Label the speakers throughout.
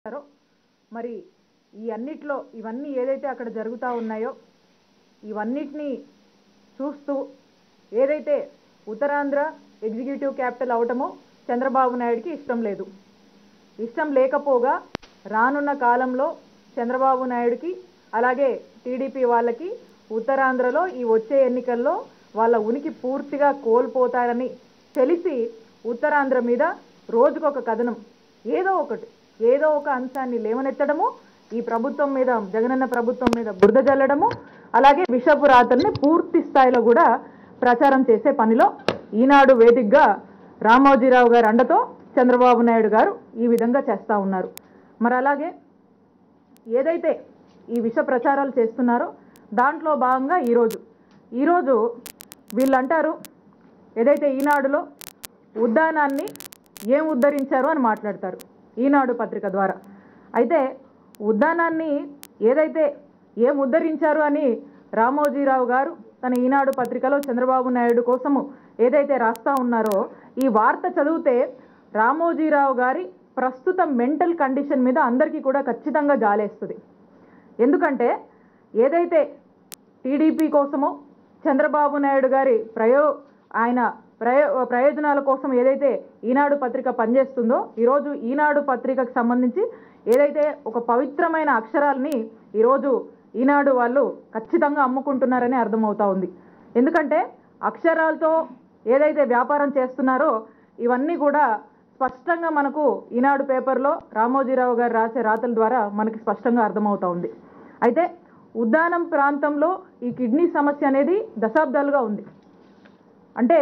Speaker 1: చేస్తున్నారో మరి ఈ అన్నిట్లో ఇవన్నీ ఏదైతే అక్కడ జరుగుతూ ఉన్నాయో ఇవన్నిటినీ చూస్తూ ఏదైతే ఉత్తరాంధ్ర ఎగ్జిక్యూటివ్ క్యాపిటల్ అవటమో చంద్రబాబు నాయుడికి ఇష్టం లేదు ఇష్టం లేకపోగా రానున్న కాలంలో చంద్రబాబు నాయుడికి అలాగే టీడీపీ వాళ్ళకి ఉత్తరాంధ్రలో ఈ వచ్చే ఎన్నికల్లో వాళ్ళ ఉనికి పూర్తిగా కోల్పోతారని తెలిసి ఉత్తరాంధ్ర మీద రోజుకొక కథనం ఏదో ఒకటి ఏదో ఒక అంశాన్ని లేవనెత్తడము ఈ ప్రభుత్వం మీద జగనన్న ప్రభుత్వం మీద బురద జల్లడము అలాగే విషపు రాతల్ని పూర్తి స్థాయిలో కూడా ప్రచారం చేసే పనిలో ఈనాడు వేదికగా రామోజీరావు గారి అండతో చంద్రబాబు నాయుడు గారు ఈ విధంగా చేస్తూ ఉన్నారు మరి అలాగే ఏదైతే ఈ విష ప్రచారాలు చేస్తున్నారో దాంట్లో భాగంగా ఈరోజు ఈరోజు వీళ్ళు అంటారు ఏదైతే ఈనాడులో ఉద్దానాన్ని ఏం ఉద్ధరించారు అని మాట్లాడతారు ఈనాడు పత్రిక ద్వారా అయితే ఉద్దానాన్ని ఏదైతే ఏం ఉద్ధరించారు అని రామోజీరావు గారు తన ఈనాడు పత్రికలో చంద్రబాబు నాయుడు కోసము ఏదైతే రాస్తా ఉన్నారో ఈ వార్త చదివితే రామోజీరావు గారి ప్రస్తుత మెంటల్ కండిషన్ మీద అందరికీ కూడా ఖచ్చితంగా జాలేస్తుంది ఎందుకంటే ఏదైతే టీడీపీ కోసమో చంద్రబాబు నాయుడు గారి ప్రయో ఆయన ప్రయో ప్రయోజనాల కోసం ఏదైతే ఈనాడు పత్రిక పనిచేస్తుందో ఈరోజు ఈనాడు పత్రికకు సంబంధించి ఏదైతే ఒక పవిత్రమైన అక్షరాల్ని ఈరోజు ఈనాడు వాళ్ళు ఖచ్చితంగా అమ్ముకుంటున్నారని అర్థమవుతా ఉంది ఎందుకంటే అక్షరాలతో ఏదైతే వ్యాపారం చేస్తున్నారో ఇవన్నీ కూడా స్పష్టంగా మనకు ఈనాడు పేపర్లో రామోజీరావు గారు రాసే రాతల ద్వారా మనకి స్పష్టంగా అర్థమవుతా ఉంది అయితే ఉద్దానం ప్రాంతంలో ఈ కిడ్నీ సమస్య అనేది దశాబ్దాలుగా ఉంది అంటే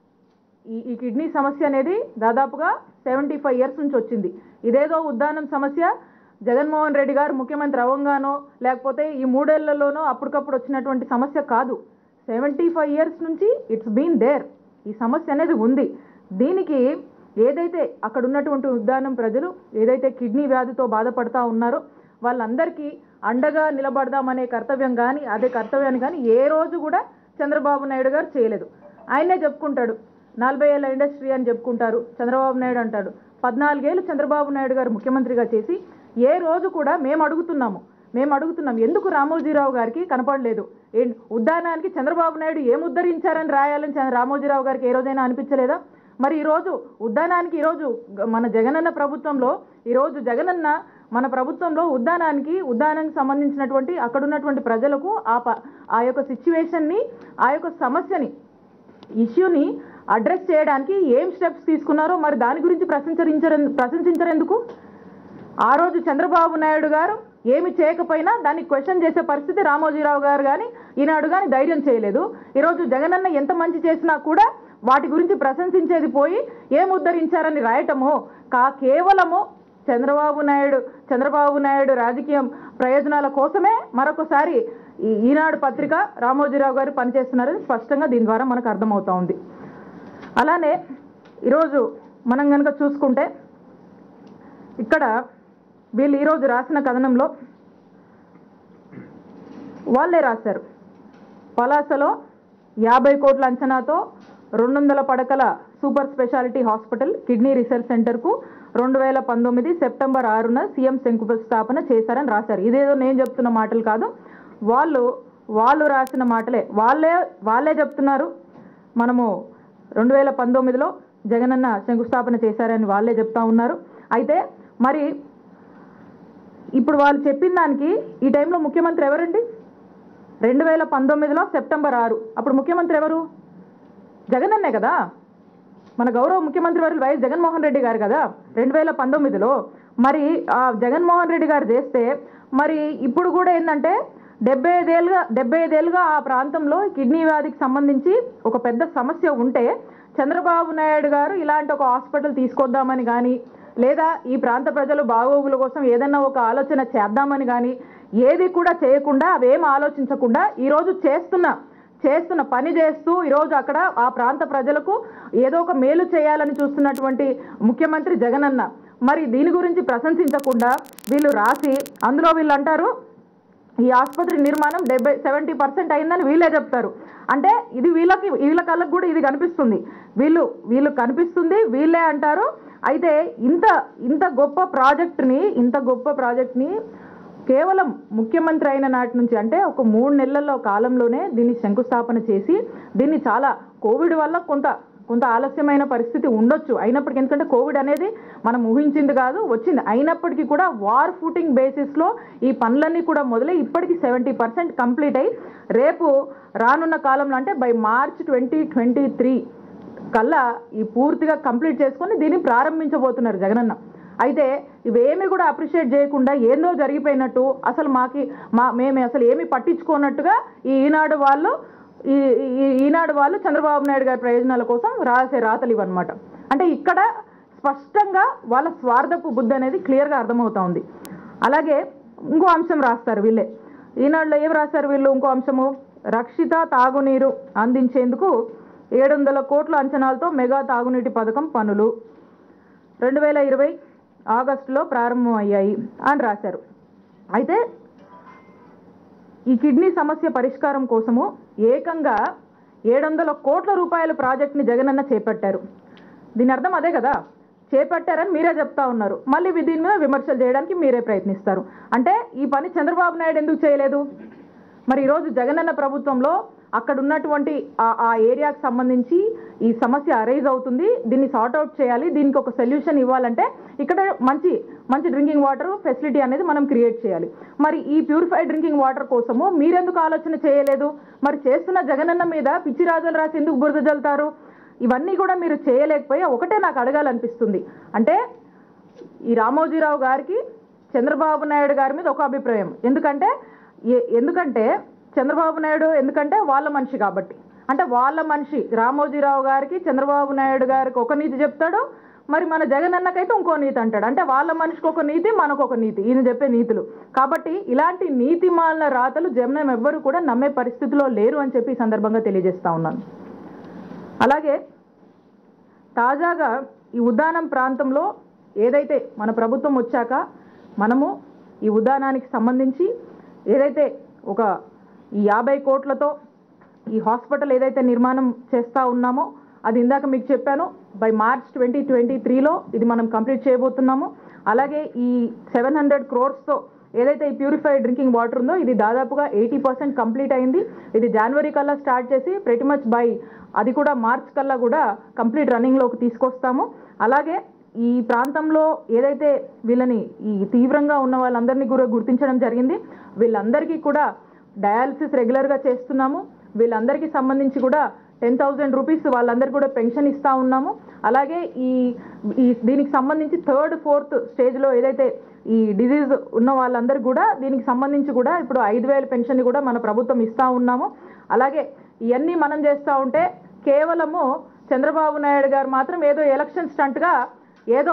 Speaker 1: ఈ ఈ కిడ్నీ సమస్య అనేది దాదాపుగా సెవెంటీ ఫైవ్ ఇయర్స్ నుంచి వచ్చింది ఇదేదో ఉద్దానం సమస్య జగన్మోహన్ రెడ్డి గారు ముఖ్యమంత్రి అవ్వంగానో లేకపోతే ఈ మూడేళ్లలోనో అప్పటికప్పుడు వచ్చినటువంటి సమస్య కాదు సెవెంటీ ఫైవ్ ఇయర్స్ నుంచి ఇట్స్ బీన్ దేర్ ఈ సమస్య అనేది ఉంది దీనికి ఏదైతే అక్కడ ఉన్నటువంటి ఉద్దానం ప్రజలు ఏదైతే కిడ్నీ వ్యాధితో బాధపడతా ఉన్నారో వాళ్ళందరికీ అండగా నిలబడదామనే కర్తవ్యం కానీ అదే కర్తవ్యాన్ని కానీ ఏ రోజు కూడా చంద్రబాబు నాయుడు గారు చేయలేదు ఆయనే చెప్పుకుంటాడు నలభై ఏళ్ళ ఇండస్ట్రీ అని చెప్పుకుంటారు చంద్రబాబు నాయుడు అంటాడు పద్నాలుగేళ్ళు చంద్రబాబు నాయుడు గారు ముఖ్యమంత్రిగా చేసి ఏ రోజు కూడా మేము అడుగుతున్నాము మేము అడుగుతున్నాం ఎందుకు రామోజీరావు గారికి కనపడలేదు ఏ- ఉద్దానానికి చంద్రబాబు నాయుడు ఏం ఉద్ధరించారని రాయాలని చ- రామోజీరావు గారికి ఏ రోజైనా అనిపించలేదా మరి ఈరోజు ఉద్దానానికి ఈరోజు గ- మన జగనన్న ప్రభుత్వంలో ఈరోజు జగనన్న మన ప్రభుత్వంలో ఉద్దానానికి ఉద్దానానికి సంబంధించినటువంటి అక్కడ ఉన్నటువంటి ప్రజలకు ఆ ప- ఆ యొక్క సిచ్యువేషన్ని ఆ యొక్క సమస్యని ఇష్యూని అడ్రస్ చేయడానికి ఏం స్టెప్స్ తీసుకున్నారో మరి దాని గురించి ప్రశంసరించరు ప్రశంసించరెందుకు ఆ రోజు చంద్రబాబు నాయుడు గారు ఏమి చేయకపోయినా దాన్ని క్వశ్చన్ చేసే పరిస్థితి రామోజీరావు గారు కానీ ఈనాడు కానీ ధైర్యం చేయలేదు ఈరోజు జగనన్న ఎంత మంచి చేసినా కూడా వాటి గురించి ప్రశంసించేది పోయి ఏం ఉద్ధరించారని రాయటము కా కేవలము చంద్రబాబు నాయుడు చంద్రబాబు నాయుడు రాజకీయం ప్రయోజనాల కోసమే మరొకసారి ఈ ఈనాడు పత్రిక రామోజీరావు గారు పనిచేస్తున్నారని స్పష్టంగా దీని ద్వారా మనకు అర్థమవుతా ఉంది అలానే ఈరోజు మనం కనుక చూసుకుంటే ఇక్కడ వీళ్ళు ఈరోజు రాసిన కథనంలో వాళ్ళే రాశారు పలాసలో యాభై కోట్ల అంచనాతో రెండు వందల పడకల super speciality hospital kidney research సెంటర్కు రెండు వేల పంతొమ్మిది సెప్టెంబర్ ఆరున సీఎం శంకుస్థాపన చేశారని రాశారు ఇదేదో నేను చెప్తున్న మాటలు కాదు వాళ్ళు వాళ్ళు రాసిన మాటలే వాళ్ళే వాళ్ళే చెప్తున్నారు మనము రెండు వేల పంతొమ్మిదిలో జగనన్న శంకుస్థాపన చేశారని వాళ్ళే చెప్తా ఉన్నారు అయితే మరి ఇప్పుడు వాళ్ళు చెప్పిన దానికి ఈ టైంలో ముఖ్యమంత్రి ఎవరండి రెండు వేల పంతొమ్మిదిలో సెప్టెంబర్ ఆరు అప్పుడు ముఖ్యమంత్రి ఎవరు జగనన్నే కదా మన గౌరవ ముఖ్యమంత్రి వారు వైఎస్ జగన్మోహన్ రెడ్డి గారు కదా రెండు వేల పంతొమ్మిదిలో మరి ఆ జగన్మోహన్ రెడ్డి గారు చేస్తే మరి ఇప్పుడు కూడా ఏంటంటే డెబ్బై ఐదేళ్ళుగా డెబ్బై ఐదేళ్ళుగా ఆ ప్రాంతంలో కిడ్నీ వ్యాధికి సంబంధించి ఒక పెద్ద సమస్య ఉంటే చంద్రబాబు నాయుడు గారు ఇలాంటి ఒక హాస్పిటల్ తీసుకొద్దామని కానీ లేదా ఈ ప్రాంత ప్రజలు బాగోగుల కోసం ఏదన్నా ఒక ఆలోచన చేద్దామని కానీ ఏది కూడా చేయకుండా అవేం ఆలోచించకుండా ఈరోజు చేస్తున్న చేస్తున్న పని చేస్తూ ఈరోజు అక్కడ ఆ ప్రాంత ప్రజలకు ఏదో ఒక మేలు చేయాలని చూస్తున్నటువంటి ముఖ్యమంత్రి జగనన్న మరి దీని గురించి ప్రశంసించకుండా వీళ్ళు రాసి అందులో వీళ్ళు అంటారు ఈ ఆసుపత్రి నిర్మాణం డెబ్బై సెవెంటీ పర్సెంట్ అయిందని వీళ్ళే చెప్తారు అంటే ఇది వీళ్ళకి వీళ్ళ కళ్ళకు కూడా ఇది కనిపిస్తుంది వీళ్ళు వీళ్ళు కనిపిస్తుంది వీళ్ళే అంటారు అయితే ఇంత ఇంత గొప్ప ప్రాజెక్ట్ని ఇంత గొప్ప ప్రాజెక్ట్ని కేవలం ముఖ్యమంత్రి అయిన నాటి నుంచి అంటే ఒక మూడు నెలల్లో కాలంలోనే దీన్ని శంకుస్థాపన చేసి దీన్ని చాలా కోవిడ్ వల్ల కొంత కొంత ఆలస్యమైన పరిస్థితి ఉండొచ్చు అయినప్పటికీ ఎందుకంటే కోవిడ్ అనేది మనం ఊహించింది కాదు వచ్చింది అయినప్పటికీ కూడా వార్ ఫుటింగ్ బేసిస్లో ఈ పనులన్నీ కూడా మొదలై ఇప్పటికి సెవెంటీ పర్సెంట్ కంప్లీట్ అయ్యి రేపు రానున్న కాలంలో అంటే by March twenty twenty three కల్లా ఈ పూర్తిగా కంప్లీట్ చేసుకొని దీన్ని ప్రారంభించబోతున్నారు జగనన్న అయితే ఇవేమి కూడా అప్రిషియేట్ చేయకుండా ఏందో జరిగిపోయినట్టు అసలు మాకి మా మేము అసలు ఏమి పట్టించుకోనట్టుగా ఈ ఈనాడు వాళ్ళు ఈ ఈ- ఈనాడు వాళ్ళు చంద్రబాబు నాయుడు గారి ప్రయోజనాల కోసం రాసే రాతలు ఇవన్నమాట అంటే ఇక్కడ స్పష్టంగా వాళ్ళ స్వార్థపు బుద్ధి అనేది క్లియర్గా అర్థమవుతా ఉంది అలాగే ఇంకో అంశం రాస్తారు వీళ్ళే ఈనాడులో ఏం రాస్తారు వీళ్ళు ఇంకో అంశము రక్షిత తాగునీరు అందించేందుకు ఏడు వందల కోట్ల అంచనాలతో మెగా తాగునీటి పథకం పనులు రెండు వేల ఇరవై ఆగస్టులో ప్రారంభం అయ్యాయి అని రాశారు అయితే ఈ కిడ్నీ సమస్య పరిష్కారం కోసము ఏకంగా ఏడు వందల కోట్ల రూపాయల ప్రాజెక్ట్ని జగనన్న చేపట్టారు దీని అర్థం అదే కదా చేపట్టారని మీరే చెప్తా ఉన్నారు మళ్ళీ వి- దీని మీద విమర్శలు చేయడానికి మీరే ప్రయత్నిస్తారు అంటే ఈ పని చంద్రబాబు నాయుడు ఎందుకు చేయలేదు మరి ఈరోజు జగనన్న ప్రభుత్వంలో అక్కడ ఉన్నటువంటి ఆ ఆ ఏరియాకి సంబంధించి ఈ సమస్య అరైజ్ అవుతుంది దీన్ని సార్ట్ అవుట్ చేయాలి దీనికి ఒక సొల్యూషన్ ఇవ్వాలంటే ఇక్కడ మంచి మంచి డ్రింకింగ్ వాటర్ ఫెసిలిటీ అనేది మనం క్రియేట్ చేయాలి మరి ఈ ప్యూరిఫైడ్ డ్రింకింగ్ వాటర్ కోసము మీరెందుకు ఆలోచన చేయలేదు మరి చేస్తున్న జగనన్న మీద పిచ్చి రాజులు రాసి ఎందుకు బురద జల్లుతారు ఇవన్నీ కూడా మీరు చేయలేకపోయి ఒకటే నాకు అడగాలనిపిస్తుంది అంటే ఈ రామోజీరావు గారికి చంద్రబాబు నాయుడు గారి మీద ఒక అభిప్రాయం ఎందుకంటే ఏ- ఎందుకంటే చంద్రబాబు నాయుడు ఎందుకంటే వాళ్ళ మనిషి కాబట్టి అంటే వాళ్ళ మనిషి రామోజీరావు గారికి చంద్రబాబు నాయుడు గారికి ఒక నీతి చెప్తాడు మరి మన జగన్ అన్నకైతే ఇంకో నీతి అంటాడు అంటే వాళ్ళ మనిషికి ఒక నీతి మనకు ఒక నీతి ఈయన చెప్పే నీతులు కాబట్టి ఇలాంటి నీతి మాలిన రాతలు జనం ఎవ్వరు కూడా నమ్మే పరిస్థితిలో లేరు అని చెప్పి ఈ సందర్భంగా తెలియజేస్తా ఉన్నాను అలాగే తాజాగా ఈ ఉద్దానం ప్రాంతంలో ఏదైతే మన ప్రభుత్వం వచ్చాక మనము ఈ ఉద్దానానికి సంబంధించి ఏదైతే ఒక ఈ యాభై కోట్లతో ఈ హాస్పిటల్ ఏదైతే నిర్మాణం చేస్తూ ఉన్నామో అది ఇందాక మీకు చెప్పాను బై మార్చ్ ట్వంటీ ట్వంటీ త్రీలో ఇది మనం కంప్లీట్ చేయబోతున్నాము అలాగే ఈ సెవెన్ హండ్రెడ్ క్రోర్స్తో ఏదైతే ఈ ప్యూరిఫైడ్ డ్రింకింగ్ వాటర్ ఉందో ఇది దాదాపుగా ఎయిటీ పర్సెంట్ కంప్లీట్ అయింది ఇది జనవరి కల్లా స్టార్ట్ చేసి ప్రతి మచ్ బై అది కూడా మార్చ్ కల్లా కూడా కంప్లీట్ రన్నింగ్లోకి తీసుకొస్తాము అలాగే ఈ ప్రాంతంలో ఏదైతే వీళ్ళని ఈ తీవ్రంగా ఉన్న వాళ్ళందరినీ కూడా గుర్తించడం జరిగింది వీళ్ళందరికీ కూడా డయాలసిస్ రెగ్యులర్గా చేస్తున్నాము వీళ్ళందరికీ సంబంధించి కూడా టెన్ థౌజండ్ రూపీస్ వాళ్ళందరికీ కూడా పెన్షన్ ఇస్తా ఉన్నాము అలాగే ఈ ఈ దీనికి సంబంధించి థర్డ్ ఫోర్త్ స్టేజ్లో ఏదైతే ఈ డిజీజ్ ఉన్న వాళ్ళందరికీ కూడా దీనికి సంబంధించి కూడా ఇప్పుడు ఐదు వేల పెన్షన్ కూడా మన ప్రభుత్వం ఇస్తా ఉన్నాము అలాగే ఇవన్నీ మనం చేస్తూ ఉంటే కేవలము చంద్రబాబు నాయుడు గారు మాత్రం ఏదో ఎలక్షన్ స్టంట్గా ఏదో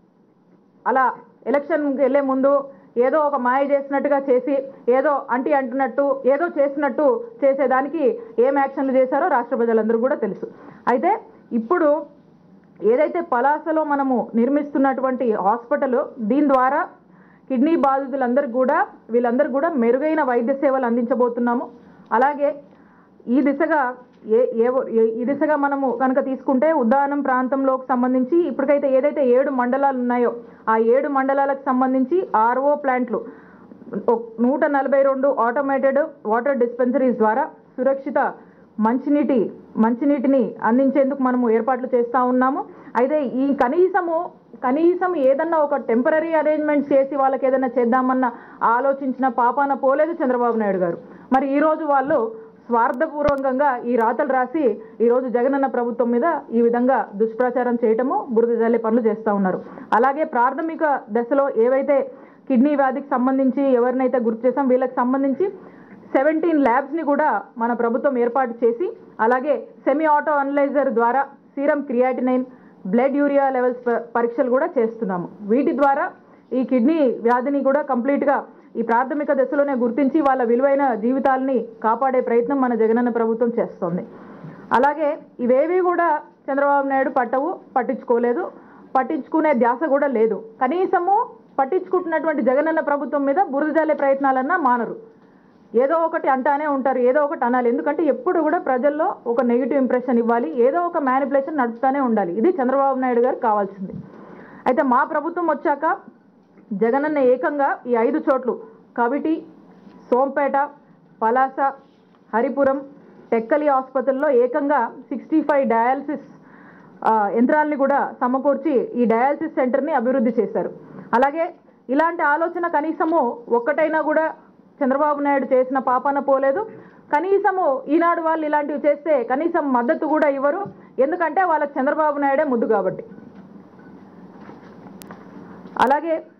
Speaker 1: అలా ఎలక్షన్కి వెళ్ళే ముందు ఏదో ఒక మాయ చేసినట్టుగా చేసి ఏదో అంటి అంటున్నట్టు ఏదో చేసినట్టు చేసేదానికి ఏం యాక్షన్లు చేశారో రాష్ట్ర ప్రజలందరూ కూడా తెలుసు అయితే ఇప్పుడు ఏదైతే పలాసలో మనము నిర్మిస్తున్నటువంటి హాస్పిటల్ దీని ద్వారా కిడ్నీ బాధితులందరికీ కూడా వీళ్ళందరికీ కూడా మెరుగైన వైద్య సేవలు అందించబోతున్నాము అలాగే ఈ దిశగా ఏ ఏవో ఏ- ఈ దిశగా మనము కనుక తీసుకుంటే ఉద్దానం ప్రాంతంలోకి సంబంధించి ఇప్పటికైతే ఏదైతే ఏడు మండలాలు ఉన్నాయో ఆ ఏడు మండలాలకు సంబంధించి ఆర్ఓ ప్లాంట్లు ఒక్- నూట నలభై రెండు ఆటోమేటెడ్ వాటర్ డిస్పెన్సరీస్ ద్వారా సురక్షిత మంచినీటి మంచినీటిని అందించేందుకు మనము ఏర్పాట్లు చేస్తూ ఉన్నాము అయితే ఈ కనీసము కనీసం ఏదన్నా ఒక టెంపరీ అరేంజ్మెంట్స్ చేసి వాళ్ళకి ఏదైనా చేద్దామన్న ఆలోచించిన పాపాన పోలేదు చంద్రబాబు నాయుడు గారు మరి ఈరోజు వాళ్ళు స్వార్థపూర్వకంగా ఈ రాతలు రాసి ఈరోజు జగనన్న ప్రభుత్వం మీద ఈ విధంగా దుష్ప్రచారం చేయటము బురద జల్లే పనులు చేస్తూ ఉన్నారు అలాగే ప్రాథమిక దశలో ఏవైతే కిడ్నీ వ్యాధికి సంబంధించి ఎవరినైతే గుర్తు చేసాం వీళ్ళకి సంబంధించి సెవెంటీన్ ల్యాబ్స్ని కూడా మన ప్రభుత్వం ఏర్పాటు చేసి అలాగే సెమీ ఆటో అనలైజర్ ద్వారా serum creatinine blood urea levels ప- పరీక్షలు కూడా చేస్తున్నాము వీటి ద్వారా ఈ కిడ్నీ వ్యాధిని కూడా కంప్లీట్గా ఈ ప్రాథమిక దశలోనే గుర్తించి వాళ్ళ విలువైన జీవితాలని కాపాడే ప్రయత్నం మన జగనన్న ప్రభుత్వం చేస్తోంది అలాగే ఇవేవి కూడా చంద్రబాబు నాయుడు పట్టవు పట్టించుకోలేదు పట్టించుకునే ధ్యాస కూడా లేదు కనీసము పట్టించుకుంటున్నటువంటి జగనన్న ప్రభుత్వం మీద బురద జల్లే ప్రయత్నాలన్నా మానరు ఏదో ఒకటి అంటానే ఉంటారు ఏదో ఒకటి అనాలి ఎందుకంటే ఎప్పుడు కూడా ప్రజల్లో ఒక నెగిటివ్ ఇంప్రెషన్ ఇవ్వాలి ఏదో ఒక మ్యానిపులేషన్ నడుపుతానే ఉండాలి ఇది చంద్రబాబు నాయుడు గారికి కావాల్సింది అయితే మా ప్రభుత్వం వచ్చాక జగనన్న ఏకంగా ఈ ఐదు చోట్లు కవిటి సోంపేట పలాస హరిపురం టెక్కలి ఆసుపత్రుల్లో ఏకంగా సిక్స్టీ ఫైవ్ డయాలసిస్ ఆ, యంత్రాల్ని కూడా సమకూర్చి ఈ డయాలసిస్ సెంటర్ని అభివృద్ధి చేశారు అలాగే ఇలాంటి ఆలోచన కనీసము ఒక్కటైనా కూడా చంద్రబాబు నాయుడు చేసిన పాపాన పోలేదు కనీసము ఈనాడు వాళ్ళు ఇలాంటివి చేస్తే కనీసం మద్దతు కూడా ఇవ్వరు ఎందుకంటే వాళ్ళకి చంద్రబాబు నాయుడే ముద్దు కాబట్టి అలాగే